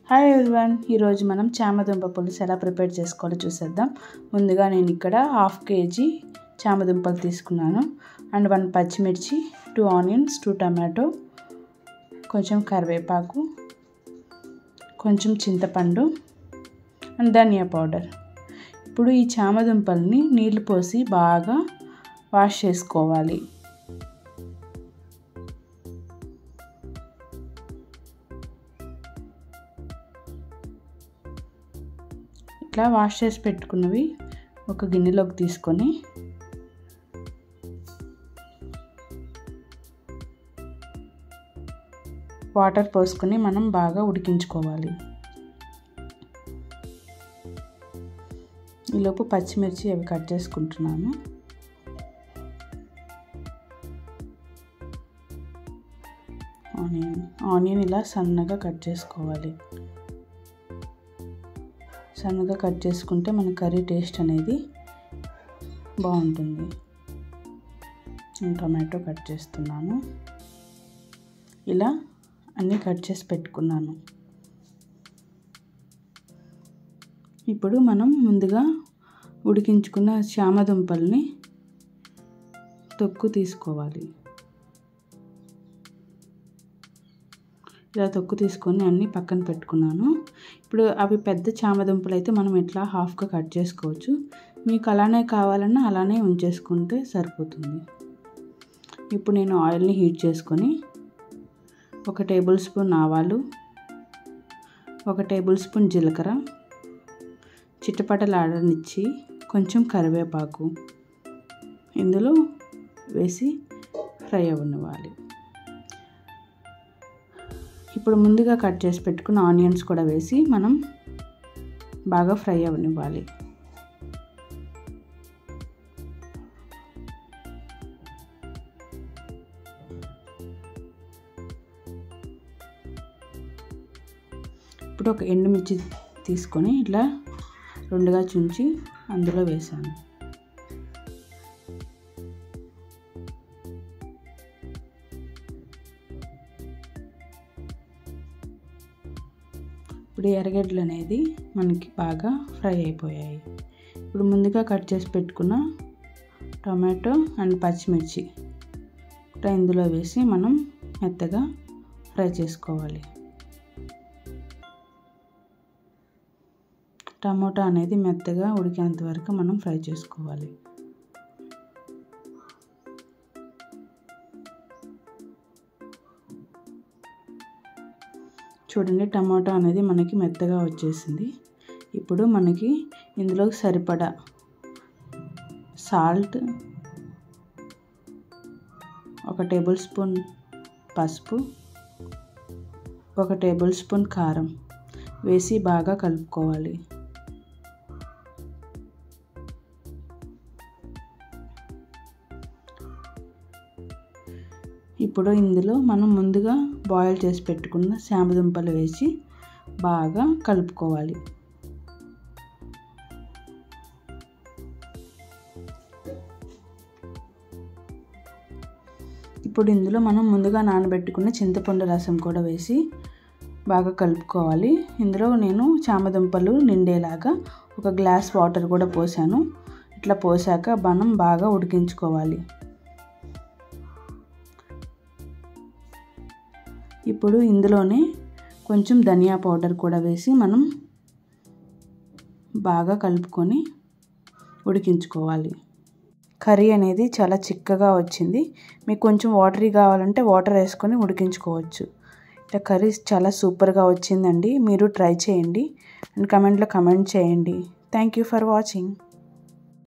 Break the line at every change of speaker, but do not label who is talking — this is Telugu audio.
హాయ్ ఎవ్రీవన్ ఈరోజు మనం చామదుంప పులుసు ఎలా ప్రిపేర్ చేసుకోవాలో చూసేద్దాం ముందుగా నేను ఇక్కడ హాఫ్ కేజీ చామదుంపలు తీసుకున్నాను అండ్ వన్ పచ్చిమిర్చి టూ ఆనియన్స్ టూ టమాటో కొంచెం కరివేపాకు కొంచెం చింతపండు అండ్ ధనియా పౌడర్ ఇప్పుడు ఈ చామదుంపల్ని నీళ్లు పోసి బాగా వాష్ చేసుకోవాలి ఇట్లా వాష్ చేసి పెట్టుకున్నవి ఒక గిన్నెలోకి తీసుకొని వాటర్ పోసుకొని మనం బాగా ఉడికించుకోవాలి ఈలోపు పచ్చిమిర్చి అవి కట్ చేసుకుంటున్నాను ఆనియన్ ఆనియన్ ఇలా సన్నగా కట్ చేసుకోవాలి సన్నగా కట్ చేసుకుంటే మన కర్రీ టేస్ట్ అనేది బాగుంటుంది టొమాటో కట్ చేస్తున్నాను ఇలా అన్నీ కట్ చేసి పెట్టుకున్నాను ఇప్పుడు మనం ముందుగా ఉడికించుకున్న చామదుంపల్ని తొక్కు తీసుకోవాలి ఇలా తొక్కు తీసుకొని అన్నీ పక్కన పెట్టుకున్నాను ఇప్పుడు అవి పెద్ద చామదుంపలు అయితే మనం ఇట్లా హాఫ్గా కట్ చేసుకోవచ్చు మీకు అలానే కావాలన్నా అలానే ఉంచేసుకుంటే సరిపోతుంది ఇప్పుడు నేను ఆయిల్ని హీట్ చేసుకొని ఒక టేబుల్ స్పూన్ ఆవాలు ఒక టేబుల్ స్పూన్ జీలకర్ర చిట్టపటలాడనిచ్చి కొంచెం కరివేపాకు ఇందులో వేసి ఫ్రై అవ్వనివ్వాలి ఇప్పుడు ముందుగా కట్ చేసి పెట్టుకున్న ఆనియన్స్ కూడా వేసి మనం బాగా ఫ్రై అవ్వనివ్వాలి ఇప్పుడు ఒక ఎండుమిర్చి తీసుకొని ఇట్లా రెండుగా చుంచి అందులో వేసాను ఇప్పుడు ఎర్రగడ్డలు అనేది మనకి బాగా ఫ్రై అయిపోయాయి ఇప్పుడు ముందుగా కట్ చేసి పెట్టుకున్న టొమాటో అండ్ పచ్చిమిర్చి ఇందులో వేసి మనం మెత్తగా ఫ్రై చేసుకోవాలి టమోటా అనేది మెత్తగా ఉడికేంత వరకు మనం ఫ్రై చేసుకోవాలి చూడండి టమాటా అనేది మనకి మెత్తగా వచ్చేసింది ఇప్పుడు మనకి ఇందులో సరిపడా సాల్ట్ ఒక టేబుల్ స్పూన్ పసుపు ఒక టేబుల్ స్పూన్ కారం వేసి బాగా కలుపుకోవాలి ఇప్పుడు ఇందులో మనం ముందుగా బాయిల్ చేసి పెట్టుకున్న శామదుంపలు వేసి బాగా కలుపుకోవాలి ఇప్పుడు ఇందులో మనం ముందుగా నానబెట్టుకున్న చింతపండు రసం కూడా వేసి బాగా కలుపుకోవాలి ఇందులో నేను చామదుంపలు నిండేలాగా ఒక గ్లాస్ వాటర్ కూడా పోసాను ఇట్లా పోసాక మనం బాగా ఉడికించుకోవాలి ఇప్పుడు ఇందులోనే కొంచెం ధనియా పౌడర్ కూడా వేసి మనం బాగా కలుపుకొని ఉడికించుకోవాలి కర్రీ అనేది చాలా చిక్కగా వచ్చింది మీకు కొంచెం వాటరీ కావాలంటే వాటర్ వేసుకొని ఉడికించుకోవచ్చు ఇట్లా కర్రీ చాలా సూపర్గా వచ్చిందండి మీరు ట్రై చేయండి అండ్ కమెంట్లో కమెంట్ చేయండి థ్యాంక్ యూ ఫర్ వాచింగ్